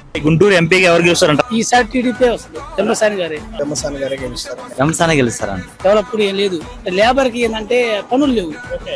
గుంటూరు ఎంపీకి ఎవరు గెలుస్తారంట ఈసారి టీడీపీ వస్తుంది చంద్రసాని గారే పెమ్మసాని గారే గెలుస్తారు రంసానే గెలుస్తారంట డెవలప్డ్ ఏం లేదు లేబర్ కి ఏంటంటే పనులు లేవు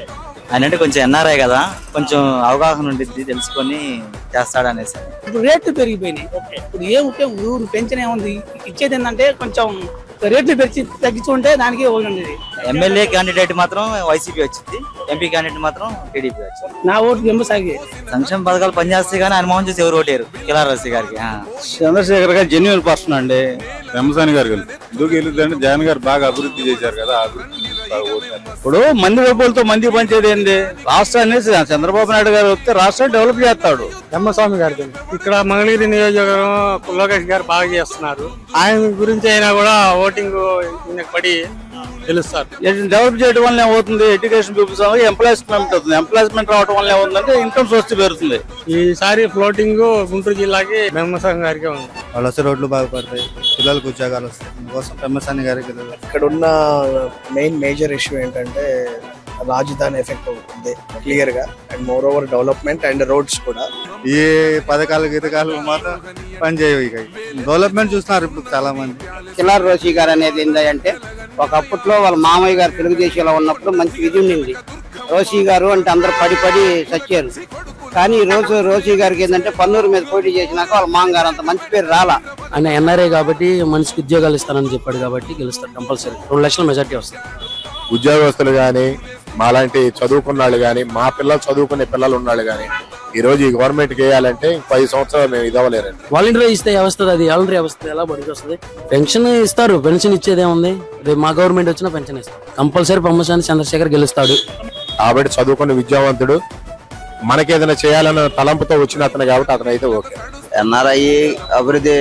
ఆయన అంటే కొంచెం ఎన్ఆర్ఐ కదా కొంచెం అవగాహన ఉండిద్ది తెలుసుకొని చేస్తాడు అనేసి ఇప్పుడు రేట్లు పెరిగిపోయినాయి ఇప్పుడు ఏం ఉపయోగం ఊరు పెంచిన ఏముంది ఇచ్చేది ఏంటంటే కొంచెం రేట్లు పెంచి తగ్గించుకుంటే దానికి ఉండేది ఎమ్మెల్యే క్యాండిడేట్ మాత్రం వైసీపీ వచ్చింది ఎంపీ క్యాండిడేట్ మాత్రం టీడీపీ వచ్చింది నా ఓటు ఎంబసాగి సంక్షేమ పథకాలు పనిచేస్తే కానీ ఆయన మోహన్ చూసి ఎవరు ఓటేరు కిలారసి గారికి ఆ. చంద్రశేఖర్ గారు జెన్యున్ పర్సన్ అండి వెంబసాని గారు గెలుస్తారు ఎందుకు గెలుద్దంటే జగన్ గారు బాగా అభివృద్ధి చేశారు కదా ఆ అభివృద్ధి బాగా ఓటారు. ఇప్పుడు మంది డబ్బులతో మంది పంచేది ఏంది రాష్ట్రాన్ని చంద్రబాబు నాయుడు గారు వస్తే రాష్ట్రాన్ని డెవలప్ చేస్తాడు బ్రహ్మస్వామి గారి ఇక్కడ మంగళగిరి నియోజకవర్గం లోకేష్ గారు బాగా చేస్తున్నారు ఆయన గురించి అయినా కూడా ఓటింగ్ ఈయనకు పడి గెలుస్తారు డెవలప్ చేయడం వల్ల ఏమవుతుంది ఎడ్యుకేషన్ పీపుల్స్ ఎంప్లాయ్మెంట్ అవుతుంది ఎంప్లాయ్మెంట్ రావడం వల్ల ఏమవుతుందంటే ఇన్కమ్ సోర్స్ పెరుగుతుంది ఈసారి ఫ్లోటింగ్ గుంటూరు జిల్లాకి బ్రహ్మస్వామి గారికి ఉంది వాళ్ళు వస్తే రోడ్లు బాగుపడతాయి పిల్లలకు ఉద్యోగాలు వస్తాయి అందుకోసం పెమ్మసాని గారికి గెలవాలి. ఇక్కడ ఉన్న మెయిన్ మేజర్ ఇష్యూ ఏంటంటే రాజధాని ఎఫెక్ట్ అవుతుంది క్లియర్ గా and moreover development and roads కూడా ఈ పథకాలు గితకాలు మాత్రం పనిచేయవు ఇక డెవలప్మెంట్ చూస్తున్నారు ఇప్పుడు చాలా మంది కిలార్ రోషి గారు అనేది ఏంటంటే ఒకప్పట్లో వాళ్ళ మామయ్య గారు తెలుగుదేశంలో ఉన్నప్పుడు మంచి విధి ఉండింది రోషి గారు అంటే అందరూ పడి పడి చచ్చారు కానీ ఈ రోజు రోషి గారికి ఏంటంటే పన్నూరు మీద పోటీ చేసినాక వాళ్ళ మామగారు అంత మంచి పేరు రాలా ఆయన ఎన్ఆర్ఐ కాబట్టి మనిషికి ఉద్యోగాలు ఇస్తానని చెప్పాడు కాబట్టి గెలుస్తారు కంపల్సరీ రెండు లక్షల మెజార్టీ వస్తుంది ఉద్యోగస్తులు గాని మాలాంటి చదువుకున్న వాళ్ళు గాని మా పిల్లలు చదువుకునే పిల్లలు ఉన్నాళ్ళు గాని ఈ రోజు ఈ గవర్నమెంట్ కి వేయాలంటే ఇంకో పది సంవత్సరాలు మేము ఇదవలేరండి వాలంటీర్ ఇస్తే వస్తుంది అది వాలంటీర్ వస్తుంది ఎలా బడికి వస్తుంది పెన్షన్ ఇస్తారు పెన్షన్ ఇచ్చేదే ఉంది రేపు మా గవర్నమెంట్ వచ్చినా పెన్షన్ ఇస్తారు కంపల్సరీ పమ్మసాని చంద్రశేఖర్ గెలుస్తాడు కాబట్టి చదువుకున్న విద్యావంతుడు మనకేదైనా చేయాలన్న తలంపుతో వచ్చిన అతను కాబట్టి అతను అయితే ఓకే ఎన్ఆర్ఐ అభివృద్ధి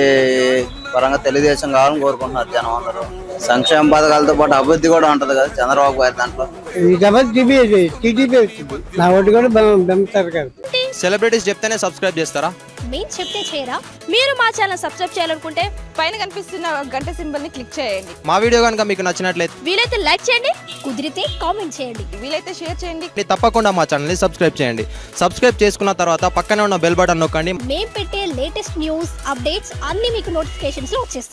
పరంగా తెలుగుదేశం కావాలని కోరుకుంటున్నారు జనం అందరూ సంక్షేమ పథకాలతో పాటు అభివృద్ధి కూడా ఉంటది కదా చంద్రబాబు గారి దాంట్లో టీడీపీ వచ్చింది నా ఓటు కూడా బ్రహ్మసారి గారు సెలబ్రిటీస్ చెప్తేనే సబ్స్క్రైబ్ చేస్తారా మేము చెప్తే చేయరా మీరు మా ఛానల్ సబ్స్క్రైబ్ చేయాలనుకుంటే పైన కనిపిస్తున్న గంట సింబల్ ని క్లిక్ చేయండి మా వీడియో కనుక మీకు నచ్చినట్లయితే వీలైతే లైక్ చేయండి కుదిరితే కామెంట్ చేయండి వీలైతే షేర్ చేయండి తప్పకుండా మా ఛానల్ని సబ్స్క్రైబ్ చేయండి సబ్స్క్రైబ్ చేసుకున్న తర్వాత పక్కనే ఉన్న బెల్ బటన్ నొక్కండి మేము పెట్టే లేటెస్ట్ న్యూస్ అప్డేట్స్ అన్ని మీకు నోటిఫికేషన్స్ లో వచ్చేస్తాయి